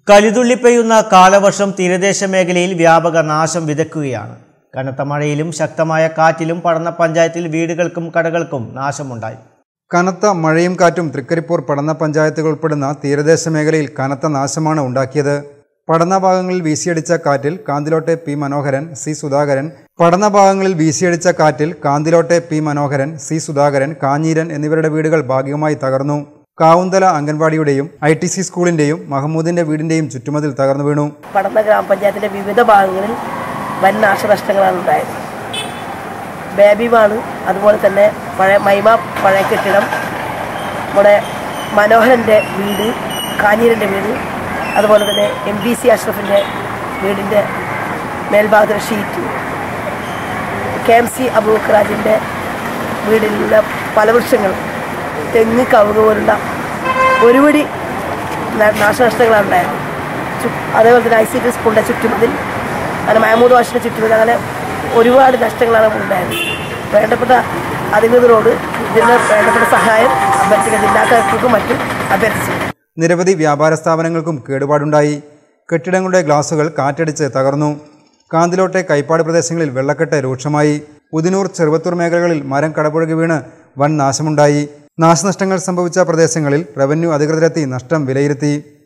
കലിതുള്ളി പെയ്യുന്ന കാലവർഷം തീരദേശ മേഖലയിൽ വ്യാപക നാശം വിതയ്ക്കുകയാണ് കനത്ത മഴയിലും ശക്തമായ കാറ്റിലും പടന്ന പഞ്ചായത്തിൽ വീടുകൾക്കും കടകൾക്കും നാശമുണ്ടായി കനത്ത മഴയും കാറ്റും തൃക്കരിപ്പൂർ പടന്ന പഞ്ചായത്തുകൾ ഉൾപ്പെടുന്ന തീരദേശ മേഖലയിൽ കനത്ത നാശമാണ് ഉണ്ടാക്കിയത് പടന്ന ഭാഗങ്ങളിൽ വീശിയടിച്ച കാറ്റിൽ കാന്തിലോട്ടെ പി മനോഹരൻ സി സുധാകരൻ പടന്ന ഭാഗങ്ങളിൽ വീശിയടിച്ച കാറ്റിൽ കാന്തിലോട്ടെ പി മനോഹരൻ സി സുധാകരൻ കാഞ്ഞീരൻ എന്നിവരുടെ വീടുകൾ ഭാഗികമായി തകർന്നു കാവുന്തല അംഗൻവാടിയുടെയും ഐ ടി സി സ്കൂളിന്റെയും മഹമ്മൂദിന്റെ വീടിന്റെയും ചുറ്റുമതിൽ തകർന്നു വീണു പടന്ന ഗ്രാമപഞ്ചായത്തിൻ്റെ വിവിധ ഭാഗങ്ങളിൽ വൻ നാശനഷ്ടങ്ങളാണ് ഉണ്ടായത് ബേബി മാള് അതുപോലെ തന്നെ പഴയ മൈമ പഴയ കെട്ടിടം നമ്മുടെ മനോഹരൻ്റെ വീട് കാഞ്ഞീരൻ്റെ വീട് അതുപോലെ തന്നെ എം ബി സി അഷ്റഫിൻ്റെ വീടിൻ്റെ മേൽഭാഗത്തിലെ ഷീറ്റ് കെ എം സി അബൂഖറാജിൻ്റെ വീടിലുള്ള ഫലവൃക്ഷങ്ങൾ തെങ്ങ് കവുക് പോലുള്ള ഒരുപടി ന- നാശനഷ്ടങ്ങളാണ് ഉണ്ടായത് ചു- അതേപോലെ തന്നെ ഐ സി ടി സ്കൂളിൻ്റെ ചുറ്റുമതിൽ അങ്ങനെ മഹമ്മൂദ് വാഷിൻ്റെ ചുറ്റുമതിൽ അങ്ങനെ ഒരുപാട് നഷ്ടങ്ങളാണ് ഉണ്ടായത് വേണ്ടപ്പെട്ട അധികൃതരോട് ഇതിന് വേണ്ടപ്പെട്ട സഹായം അഭ്യർത്ഥിക്കുക ജില്ലാ കളക്ടർക്കും മറ്റും അഭ്യർത്ഥിച്ചു നിരവധി വ്യാപാര സ്ഥാപനങ്ങൾക്കും കേടുപാടുണ്ടായി കെട്ടിടങ്ങളുടെ ഗ്ലാസുകൾ കാറ്റടിച്ച് തകർന്നു കാന്തിലോട്ടെ കൈപ്പാട് പ്രദേശങ്ങളിൽ വെള്ളക്കെട്ട് രൂക്ഷമായി ഉദിനൂർ ചെറുവത്തൂർ മേഖലകളിൽ മരം കടപുഴകി വീണ് വൻ നാശമുണ്ടായി നാശനഷ്ടങ്ങൾ സംഭവിച്ച പ്രദേശങ്ങളിൽ റവന്യൂ അധികൃതരെത്തി നഷ്ടം വിലയിരുത്തി